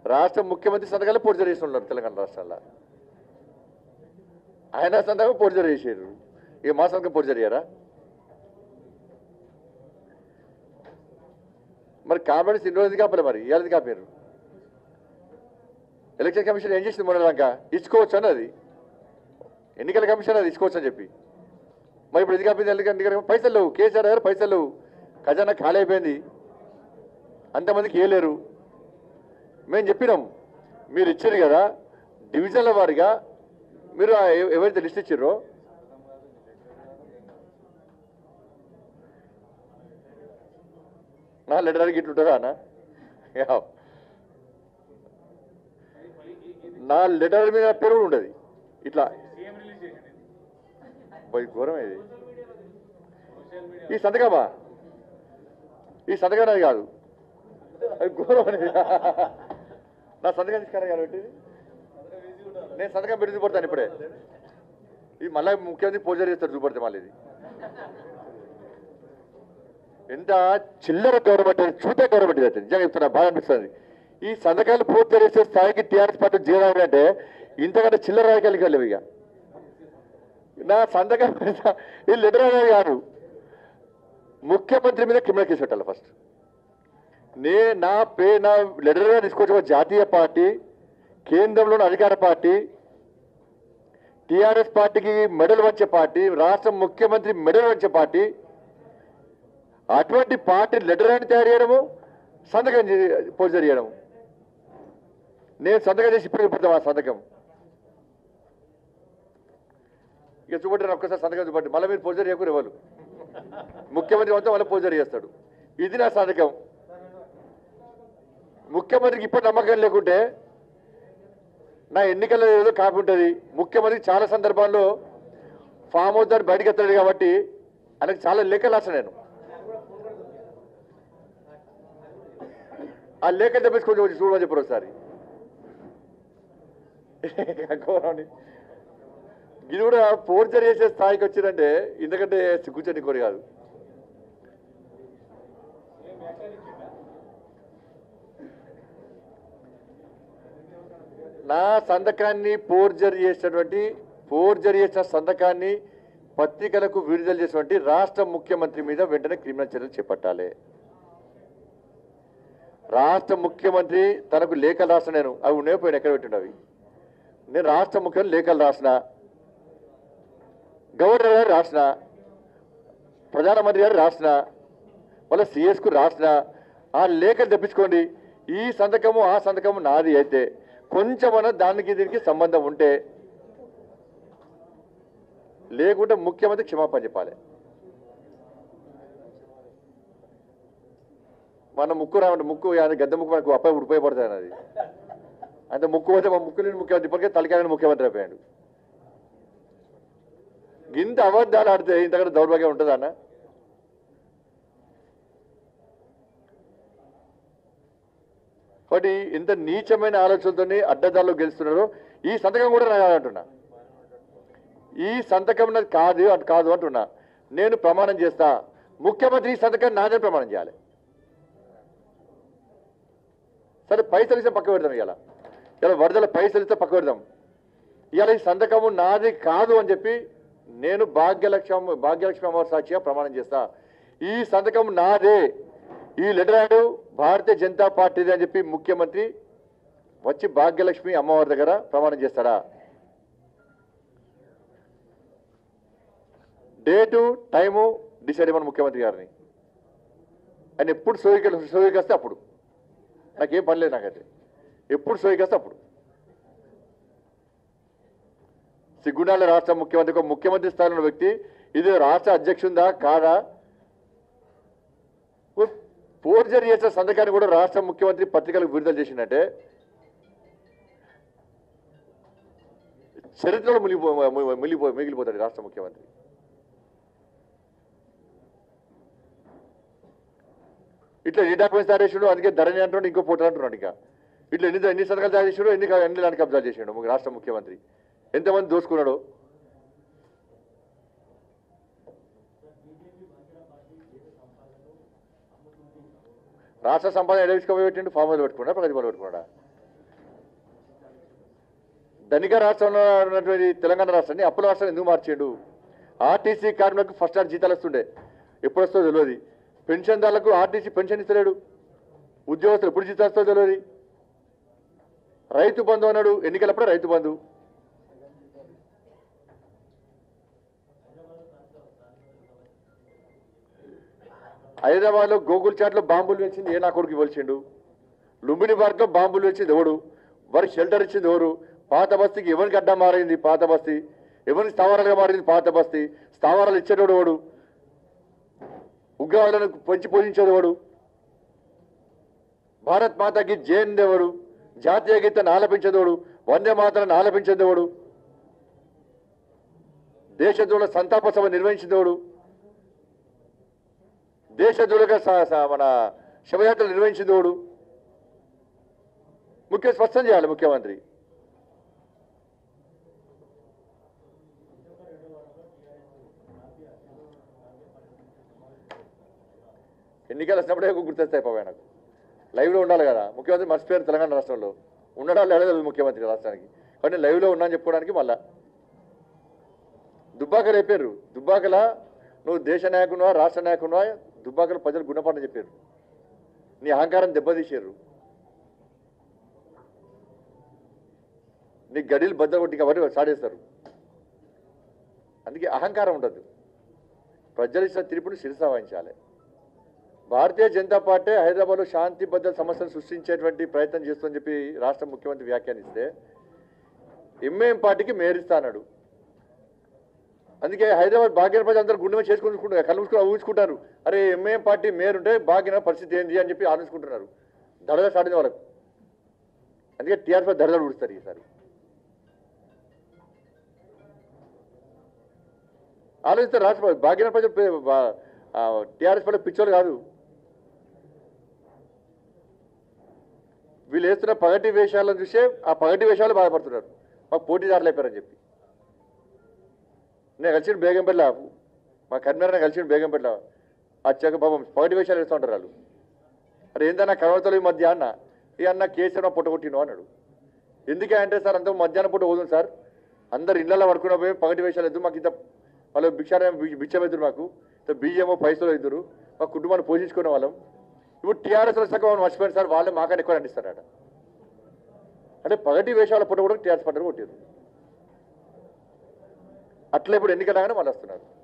రాష్ట్ర ముఖ్యమంత్రి సంతకాలు పోర్జరీ చేసి ఉన్నారు తెలంగాణ రాష్ట్రాల్లో ఆయన సంతకం పోర్జరీ చేసారు ఇక మా సంతకం పోర్జరీ చేయరా మరి కామెంట్స్ ఇన్ని రోజులు కాపలే మరి ఇవాళది కాపారు ఎలక్షన్ కమిషన్ ఏం చేసింది మొన్నదాకా ఇచ్చుకోవచ్చు అన్నది ఎన్నికల కమిషన్ అది ఇచ్చుకోవచ్చు అని చెప్పి మరి ఇప్పుడు ఇది కాపింది ఎందుకంటే పైసలు లేవు కేసీఆర్ గారు పైసలు లేవు ఖజానా ఖాళీ అయిపోయింది అంతమందికి ఏలేరు మేము చెప్పినాం మీరు ఇచ్చారు కదా డివిజన్ల వారిగా మీరు ఆ ఎవ- ఎవరైతే లిస్ట్ ఇచ్చారో నా లెటర్ అడిగి ఇట్లుంటుందా అన్న యా. నా లెటర్ మీద పేరు కూడా ఉండదు ఇట్లా పోయి ఘోరం ఇది ఈ సంతకమా ఈ సంతకం నాది కాదు అది ఘోరం అనేది నా సంతకం తీసుకురా కాబట్టి నేను సంతకం పెట్టి చూపడతాను ఇప్పుడే ఇది మళ్ళీ ముఖ్యమంత్రి పోజర్ చేస్తారు చూపడితే మళ్ళీ ఇది ఎంత చిల్లర గవర్నమెంట్ అది, చూపే గవర్నమెంట్ ఇది అయితే. నిజంగా చెప్తున్నా బాగా అనిపిస్తుంది ఈ సంతకాలు పూర్తి చేసే స్థాయికి టీఆర్ఎస్ పార్టీ జీవనం అంటే ఇంతకంటే చిల్లర రాజకీయాలు కలివి ఇక నా సంతకం మీద ఈ లెటర్ అనేది కాదు ముఖ్యమంత్రి మీద క్రిమినల్ కేసు పెట్టాలి ఫస్ట్ నే నా పే నా లెటర్గా తీసుకొచ్చిన జాతీయ పార్టీ కేంద్రంలోని అధికార పార్టీ టీఆర్ఎస్ పార్టీకి మెడల్ వచ్చే పార్టీ రాష్ట్ర ముఖ్యమంత్రి మెడల్ వచ్చే పార్టీ అటువంటి పార్టీ లెటర్ అని తయారు చేయడము సంతకం చే- పోజర్ చేయడము నేను సంతకం చేసి ఇప్పుడు చూపెడతాం ఆ సంతకం ఇక చూపండి ఒక్కసారి సంతకం చూపండి మళ్ళీ మీరు పోజర్ చేయకూడదు ఎవరు ముఖ్యమంత్రి మొత్తం మళ్ళీ పోజర్ చేస్తాడు ఇది నా సంతకం ముఖ్యమంత్రికి ఇప్పుడు నమ్మకం లేకుంటే నా ఎన్నికల్లో ఏదో కాపీ ఉంటుంది ముఖ్యమంత్రి చాలా సందర్భాల్లో ఫామ్ హౌస్ దాన్ని బయటకు ఎత్తాడు కాబట్టి ఆయనకు చాలా లేఖలు రాసిన నేను ఆ లేఖ తెప్పించుకొని వచ్చి చూడమని చెప్పారు ఒకసారి ఘోరండి. ఇది కూడా పోర్చర్ చేసే స్థాయికి వచ్చిందంటే ఎందుకంటే సిగ్గుచని కోరి కాదు నా సంతకాన్ని ఫోర్జర్ చేసినటువంటి ఫోర్జర్ చేసిన సంతకాన్ని పత్రికలకు విడుదల చేసినటువంటి రాష్ట్ర ముఖ్యమంత్రి మీద వెంటనే క్రిమినల్ చర్యలు చేపట్టాలి రాష్ట్ర ముఖ్యమంత్రి తనకు లేఖలు రాసిన నేను అవి ఉన్నాయి పోయిన ఎక్కడ పెట్టిండు నేను రాష్ట్ర ముఖ్యమంత్రి లేఖలు రాసిన గవర్నర్ గారు రాసిన ప్రధానమంత్రి గారు రాసిన మళ్ళీ సిఎస్కు రాసిన ఆ లేఖలు తెప్పించుకోండి ఈ సంతకము ఆ సంతకము నాది అయితే కొంచెమన్నా దానికి దీనికి సంబంధం ఉంటే లేకుంటే ముఖ్యమంత్రి క్షమాపణ చెప్పాలి మన ముక్కు రావండి ముక్కు అది గద్ద ముక్కు మనకు అప్ప ఉపయోగపడుతుంది అది అంటే ముక్కు పోతే మా ముక్కు లేని ముఖ్యమంత్రి ఇప్పటికే తలకాయని ముఖ్యమంత్రి అయిపోయాడు ఇంత అబద్ధాలు ఆడితే ఇంతకంటే దౌర్భాగ్యం ఉంటుందా అన్న కాబట్టి ఇంత నీచమైన ఆలోచనలతోని అడ్డదారులు గెలుస్తున్నారు ఈ సంతకం కూడా నేను అంటున్నా ఈ సంతకం నాది కాదు అది కాదు అంటున్నా నేను ప్రమాణం చేస్తా ముఖ్యమంత్రి ఈ సంతకం నాదే ప్రమాణం చేయాలి సరే పైసలు ఇస్తే పక్క పెడదాం ఇవాళ ఇలా వరదల పైసలు ఇస్తే పక్క పెడదాం ఇవాళ ఈ సంతకము నాది కాదు అని చెప్పి నేను భాగ్యలక్ష్మి భాగ్యలక్ష్మి అమ్మవారి సాక్షిగా ప్రమాణం చేస్తా ఈ సంతకం నాదే ఈ లెటర్ యాడ్ భారతీయ జనతా పార్టీది అని చెప్పి ముఖ్యమంత్రి వచ్చి భాగ్యలక్ష్మి అమ్మవారి దగ్గర ప్రమాణం చేస్తాడా డేటు టైము డిసైడ్ ఇవ్వను ముఖ్యమంత్రి గారిని ఆయన ఎప్పుడు సోయిక సోయికొస్తే అప్పుడు నాకేం పని లేదు నాకైతే ఎప్పుడు సోయికొస్తే అప్పుడు సిగ్గుండాల రాష్ట్ర ముఖ్యమంత్రి ఒక ముఖ్యమంత్రి స్థాయిలో ఉన్న వ్యక్తి ఇది రాష్ట్ర అధ్యక్షుందా కాదా ఫోర్జరీ చేసిన సంతకాన్ని కూడా రాష్ట్ర ముఖ్యమంత్రి పత్రికలకు విడుదల చేసిందంటే చరిత్రలో మిగిలిపో మిగిలిపో మిగిలిపోతాడు రాష్ట్ర ముఖ్యమంత్రి ఇట్లా ఎన్ని డాక్యుమెంట్స్ తయారు చేసిండు అందుకే ధరణి అంటున్నాడు ఇంకో పోటీ అంటున్నాడు ఇంకా ఇట్లా ఎన్ని ఎన్ని సంతకాలు తయారు చేసిండు ఎన్ని ఎన్ని ల్యాండ్ కబ్జాలు చేసిండు మన రాష్ట్ర ముఖ్యమంత్రి ఎంతమంది దోసుకున్నాడు రాష్ట్ర సంపాదన ఎడవిసుకోపోయి పెట్టిండు ఫామ్ హౌస్ పెట్టుకున్నాడా ప్రగతి భవన్ పెట్టుకున్నాడా ధనిక రాష్ట్రంలో ఉన్నటువంటి తెలంగాణ రాష్ట్రాన్ని అప్పుల రాష్ట్రాన్ని ఎందుకు మార్చిండు ఆర్టీసీ కార్మికులకు ఫస్ట్ ఆర్ జీతాలు వస్తుండే ఎప్పుడు వస్తుందో తెలియదు పెన్షన్దారులకు ఆర్టీసీ పెన్షన్ ఇస్తలేడు ఉద్యోగస్తులు ఎప్పుడు జీతాలు వస్తుందో తెలియదు రైతు బంధు అన్నాడు ఎన్నికలప్పుడే రైతు బంధు హైదరాబాద్లో గోకుల్ చాట్లో బాంబులు వేసింది ఏ నా కొడుకు ఇవ్వాల్సిండు లుంబిని పార్క్లో బాంబులు వేసింది ఎవడు వారికి షెల్టర్ ఇచ్చింది ఎవరు పాత బస్తీకి ఎవరికి అడ్డా మారింది పాత బస్తీ ఎవరికి స్థావరాలుగా మారింది పాత బస్తీ స్థావరాలు ఇచ్చేటోడు వాడు ఉగ్రవాదులను పెంచి పోషించేది వాడు భారత్ మాతకి జైన్ దేవుడు జాతీయ గీతాన్ని ఆలపించేదోడు వందే మాతలను ఆలపించేదేవాడు దేశద్రోహుల సంతాప సభ నిర్వహించేదోడు దేశద్రోహులుగా స- స- మన శవయాత్రలు నిర్వహించేదోడు ముఖ్య స్పష్టం చేయాలి ముఖ్యమంత్రి ఎన్నికలు వచ్చినప్పుడే గుర్తొస్తాయి పాప నాకు లైవ్లో ఉండాలి కదా ముఖ్యమంత్రి మర్చిపోయారు తెలంగాణ రాష్ట్రంలో ఉండడం లేదు ముఖ్యమంత్రి రాష్ట్రానికి కానీ నేను లైవ్లో ఉన్నా అని చెప్పుకోవడానికి మళ్ళా దుబ్బాక రేపారు దుబ్బాకల నువ్వు దేశ నాయకునివా రాష్ట్ర నాయకునివా దుబ్బాకల ప్రజలు గుణపాఠం చెప్పారు నీ అహంకారం దెబ్బతీశారు నీ గడిలు బద్దలు కొట్టి కాబట్టి సాడేస్తారు అందుకే అహంకారం ఉండదు ప్రజలు ఇచ్చిన తీర్పును శిరస వహించాలి భారతీయ జనతా పార్టీ హైదరాబాద్లో శాంతి భద్రత సమస్యలు సృష్టించేటువంటి ప్రయత్నం చేస్తుందని చెప్పి రాష్ట్ర ముఖ్యమంత్రి వ్యాఖ్యానిస్తే ఎంఏఎం పార్టీకి మేరిస్తా అన్నాడు అందుకే హైదరాబాద్ భాగ్యన ప్రజలు అందరూ గుండె మీద చేసుకుంటున్నారు కళ్ళు మూసుకుని ఊహించుకుంటారు అరే ఎంఏఎం పార్టీ మేరుంటే భాగ్యన పరిస్థితి ఏంది అని చెప్పి ఆలోచించుకుంటున్నారు దడద సాడిన వాళ్ళకు అందుకే టీఆర్ఎస్ దడదలు ఉడుస్తారు ఈసారి ఆలోచిస్తారు రాష్ట్ర భాగ్యన ప్రజలు టీఆర్ఎస్ పడే పిచ్చోళ్ళు కాదు వీళ్ళు వేస్తున్న పగటి వేషాలను చూసే ఆ పగటి వేషాలు బాధపడుతున్నారు మాకు పోటీదారులు అయిపోయారని చెప్పి నేను కలిసిన బేగంపల్లి మా కన్వీనర్ కలిసిన బేగంపల్లి వచ్చాక పాపం పగటి వేషాలు వేస్తూ ఉంటారు వాళ్ళు అరే ఏందన్నా కనవతలు ఈ మధ్య అన్న ఈ అన్న కేసీఆర్ పుట్టగొట్టిను అన్నాడు ఎందుకే అంటే సార్ అంత మధ్యాహ్నం పూట పోదుం సార్ అందరు ఇళ్లలో పడుకున్న పోయి పగటి వేషాలు ఎద్దు మాకు ఇంత వాళ్ళు భిక్షారం బిచ్చం ఎదురు మాకు ఇంత బియ్యమో పైసలు ఎదురు మా కుటుంబాన్ని పోషించుకునే వాళ్ళం ఇప్పుడు టీఆర్ఎస్ వచ్చాక వాళ్ళు మర్చిపోయారు సార్ వాళ్ళే మాకని ఎక్కువ నటిస్తారట అంటే పగటి వేషాల పుట్ట కూడా టీఆర్ఎస్ పట్టారు కొట్టారు అట్లా ఇప్పుడు ఎన్నికలాగానే వాళ్ళు వస్తున్నారు